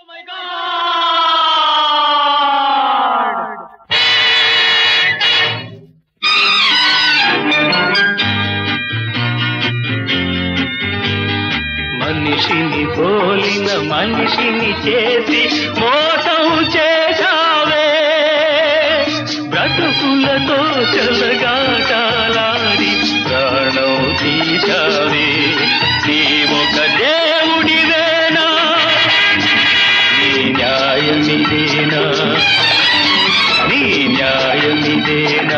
మనిషిని పోలిన మనిషిని చేసి మోసం చేశావే బ్రతుకులతో చెలగాటాలాడి ప్రాణం తీశావే నీ ఒక దేవుడివేనా నీ న్యాయమిదేనా నీ న్యాయమిదేనా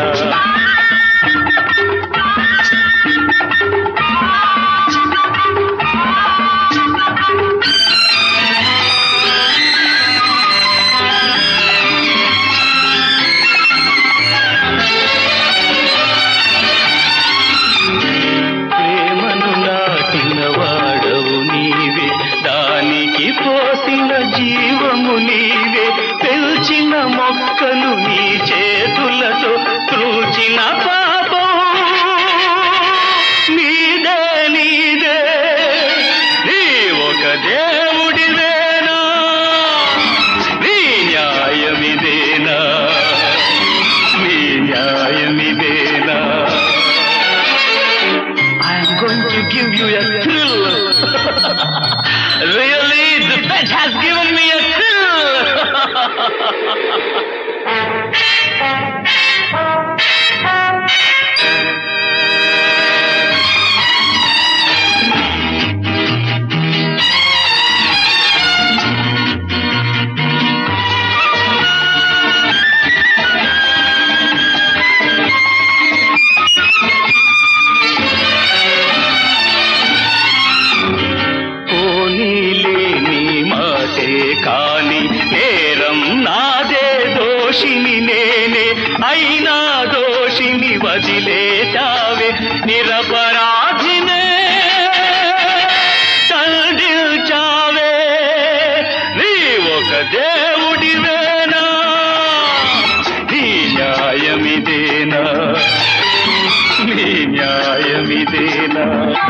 ప్రేమను నాటిన వాడవు నీవే దానికి పోసిన జీవము నీవే పెంచిన మొక్కలు నీ చేతులతో త్రూచిన పాపం నీదే నీదే నీ ఒక దేవుడివేనా నీ న్యాయమిదేనా నీ న్యాయమిదేనా I am going to give you a thrill. really, the bet has given me a పోనీలే నీ మాటే కాని నేరం నాదే దోషిని నేనే అయినా దోషిని వదిలేచావే నిరపరాధినే తండ్రిల్చావే నీ ఒక దేవుడివేనా నీ న్యాయమిదేనా నీ న్యాయమిదేనా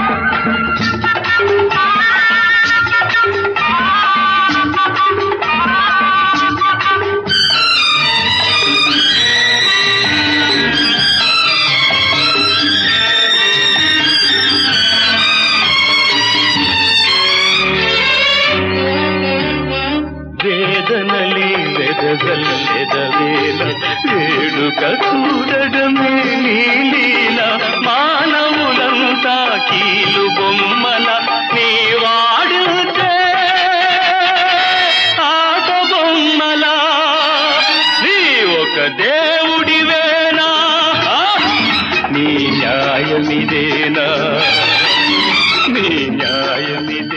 వేదనలే వెదగల్లెదవేల వేడుక చూడడమే నీ లీల మానవులంతా కీలు బొమ్మల నీ వాడుతే ఆట బొమ్మల నీ ఒక దేవుడివేనా నీ న్యాయమిదేనా నీ న్యాయమిదే